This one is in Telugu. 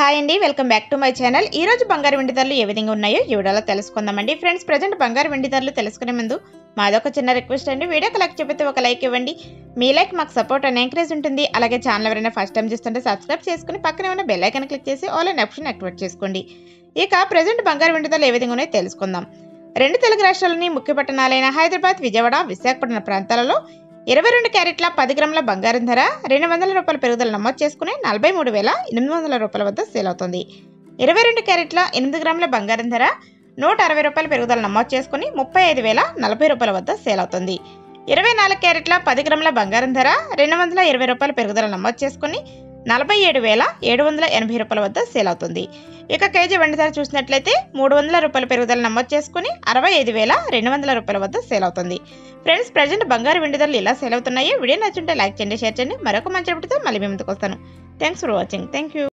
హాయ్ అండి welcome back to my channel ఈ రోజు బంగారు వెండి ధరలు ఏ విధంగా ఉన్నాయో ఈ వీడియోలో తెలుసుకుందామండి ఫ్రెండ్స్ ప్రజెంట్ బంగారు వెండి ధరలు తెలుసుకునే ముందు మాదొక చిన్న రిక్వెస్ట్ అండి వీడియోకి లైక్ చెప్పితే ఒక లైక్ ఇవ్వండి మీ లైక్ మాకు సపోర్ట్ అండ్ ఎంకరేజ్ ఉంటుంది అలాగే ఛానల్ ఎవరైనా ఫస్ట్ టైం చూస్తుంటే సబ్స్క్రైబ్ చేసుకుని పక్కన ఉన్న బెల్ ఐకాన్ క్లిక్ చేసి ఆల్ అండ్ ఆప్షన్ యాక్టివేట్ చేసుకోండి ఇక ప్రజెంట్ బంగారు వెండి ధరలు ఏ విధంగా ఉన్నాయో తెలుసుకుందాం రెండు తెలుగు రాష్ట్రాలని ముఖ్య పట్టణాలైన హైదరాబాద్ విజయవాడ విశాఖపట్నం ప్రాంతాలలో ఇరవై రెండు క్యారెట్ల పది గ్రాముల బంగారం ధర రెండు వందల రూపాయల పెరుగుదల నమోదు చేసుకుని నలభై మూడు వేల ఎనిమిది వందల రూపాయల వద్ద సేల్ అవుతుంది ఇరవై రెండు క్యారెట్ల ఎనిమిది గ్రాముల బంగారం ధర నూట అరవై రూపాయల పెరుగుదల నమోదు చేసుకుని ముప్పై ఐదు వేల నలభై రూపాయల వద్ద సేల్ అవుతుంది ఇరవై నాలుగు క్యారెట్ల పది గ్రాముల బంగారం ధర రెండు వందల ఇరవై రూపాయల పెరుగుదల నమోదు చేసుకుని నలభై ఏడు వేల ఏడు వందల ఎనభై రూపాయల వద్ద సేల్ అవుతుంది ఇక కేజీ వెండి ధర చూసినట్లయితే మూడు వందల రూపాయల పెరుగుదల నమోదు చేసుకుని అరవై ఐదు వేల రెండు వందల రూపాయల వద్ద సేల్ అవుతుంది ఫ్రెండ్స్ ప్రజెంట్ బంగారు వెండి ధరలు ఇలా సేల్ అవుతున్నాయి వీడియో నచ్చుంటే లైక్ చేయండి షేర్ చేయండి మరొక మంచి అప్డేట్తో మళ్ళీ మీ ముందుకు వస్తాను thanks for watching thank you